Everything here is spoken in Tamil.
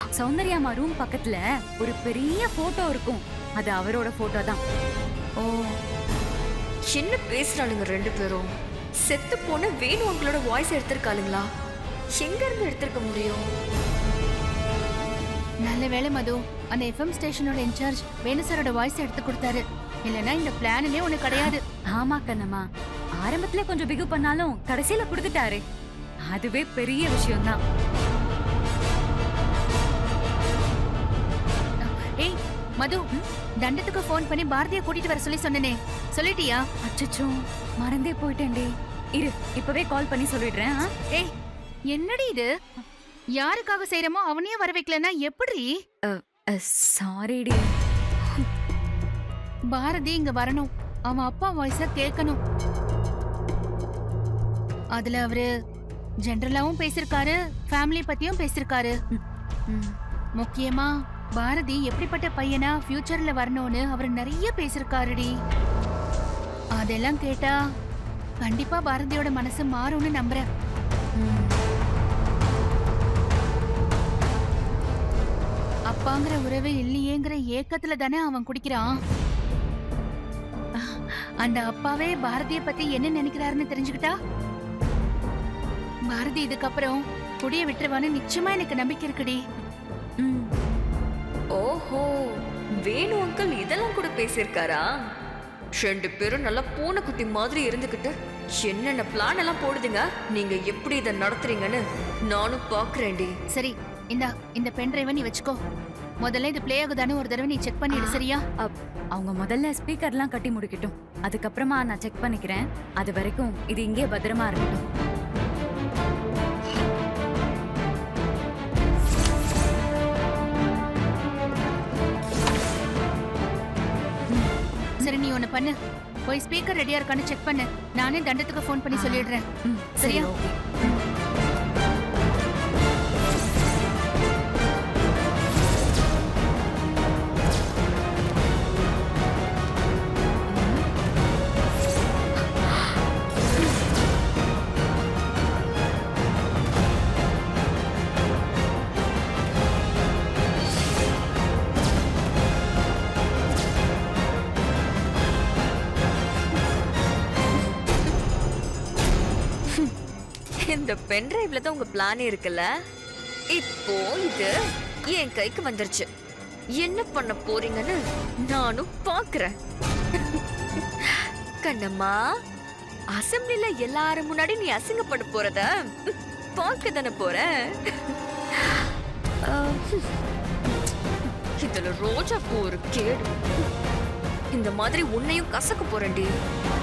சௌந்தர்யாமா ரூம் பக்கத்துல ஒரு பெரிய போட்டோ இருக்கும் அது அவரோட போட்டோ தான் ஓ என்ன பேசுறாளுங்க ரெண்டு பேரும் செத்து போன வேணு உங்களோட வாய்ஸ் எடுத்திருக்காளுங்களா எங்க இருந்து எடுத்திருக்க முடியும் நல்ல வேளை மது அந்த எஃப்எம் ஸ்டேஷனோட இன்சார்ஜ் வேணு சாரோட வாய்ஸ் எடுத்து கொடுத்தாரு இல்லனா இந்த பிளானே ஒண்ணு கிடையாது ஆமா கண்ணம்மா ஆரம்பத்துல கொஞ்சம் பிகு பண்ணாலும் கடைசியில கொடுத்துட்டாரு அதுவே பெரிய விஷயம்தான் ஏய் மது தண்டத்துக்கு ஃபோன் பண்ணி பாரதிய கூட்டிட்டு வர சொல்லி சொன்னனே சொல்லிட்டியா அச்சச்சோ மறந்தே போயிட்டேன்டி இரு இப்பவே கால் பண்ணி சொல்லிடுறேன் ஆ? ஏய் என்னடி இது யாருக்காக செய்யறமோ அவனையே வர வைக்கலன்னா எப்படி அ, சாரிடி பாரதி இங்க வரணும் அவன் அப்பா வாய்ஸ கேட்கணும் அதுல அவரு ஜெனரலாவும் பேசிருக்காரு ஃபேமிலி பத்தியும் பேசிருக்காரு ம், முக்கியமா பாரதி எப்படிப்பட்ட பையனா ஃபியூச்சர்ல வரணும்னு அவர் நிறைய பேசிருக்காருடி அதெல்லாம் கேட்டா கண்டிப்பா பாரதியோட மனசு மாறும்னு நம்புறேன் ம். அப்பாங்கிற உறவே இல்லையேங்கிற ஏக்கத்துல தானே அவன் குடிக்கிறான் அந்த அப்பாவே பாரதிய பத்தி என்ன நினைக்கிறாருன்னு தெரிஞ்சுக்கிட்டா பாரதி இதுக்கப்புறம் குடிய விட்டுருவான்னு நிச்சயமா எனக்கு நம்பிக்கை இருக்குடி ம். ஓஹோ வேணு அங்கிள் இதெல்லாம் கூட பேசியிருக்காரா ரெண்டு பேரும் நல்லா பூனைக்குட்டி மாதிரி இருந்துகிட்டு என்னென்ன பிளான் எல்லாம் போடுதுங்க நீங்க எப்படி இதை நடத்துறீங்கன்னு நானும் பாக்குறேன்டி சரி இந்தா இந்த பென் டிரைவை நீ வச்சுக்கோ முதல்ல இது ப்ளே ஆகுதான்னு ஒரு தடவை நீ செக் பண்ணிடு சரியா அப், அவங்க முதல்ல ஸ்பீக்கர்லாம் கட்டி முடிக்கட்டும் அதுக்கப்புறமா நான் செக் பண்ணிக்கிறேன் அது வரைக்கும் இது இங்கே பத்திரமா இருக்கட்டும் சரி நீ ஒண்ணு பண்ணு போய் ஸ்பீக்கர் ரெடியா இருக்கான்னு செக் பண்ணு நானே தண்டத்துக்கு ஃபோன் பண்ணி சொல்லிடுறேன் ம், சரி சரியா? ஓகே இந்த பென் டிரைவ்ல தான் உங்க பிளான் இருக்குல்ல இப்போ இது என் கைக்கு வந்துருச்சு என்ன பண்ண போறீங்கன்னு நானும் பாக்குறேன் கண்ணம்மா அசம்பிளில எல்லாரும் முன்னாடி நீ அசிங்கப்பட போறத பார்க்க தானே போற அஹ், இதுல ரோஜா பூ ஒரு கேடு இந்த மாதிரி உன்னையும் கசக்க போறேன்டி